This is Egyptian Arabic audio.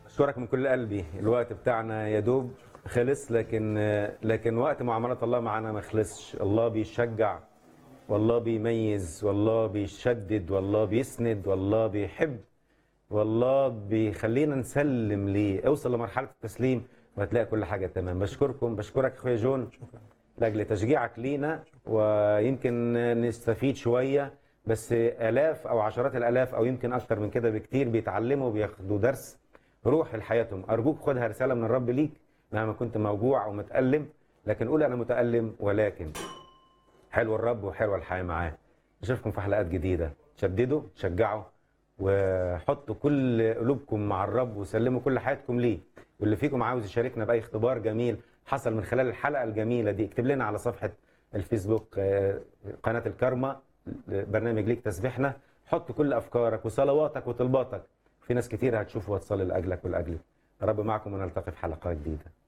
اشكرك من كل قلبي الوقت بتاعنا يا دوب خلص لكن لكن وقت معاملات الله معانا ما خلصش الله بيشجع والله بيميز والله بيشدد والله بيسند والله بيحب والله بيخلينا نسلم ليه اوصل لمرحله التسليم وهتلاقي كل حاجه تمام بشكركم بشكرك اخويا جون لاجل تشجيعك لينا ويمكن نستفيد شويه بس الاف او عشرات الالاف او يمكن اكتر من كده بكتير بيتعلموا وبياخدوا درس روح لحياتهم ارجوك خدها رساله من الرب ليك مهما كنت موجوع او متالم لكن قول انا متالم ولكن حلو الرب وحلوه الحياه معاه نشوفكم في حلقات جديده شددوا شجعوا وحطوا كل قلوبكم مع الرب وسلموا كل حياتكم ليه واللي فيكم عاوز يشاركنا باي اختبار جميل حصل من خلال الحلقه الجميله دي اكتب لنا على صفحه الفيسبوك آه، قناه الكارما برنامج ليك تسبيحنا حط كل افكارك وصلواتك وطلباتك في ناس كتير هتشوف وهتصلي لاجلك ولاجلي رب معكم ونلتقي في حلقه جديده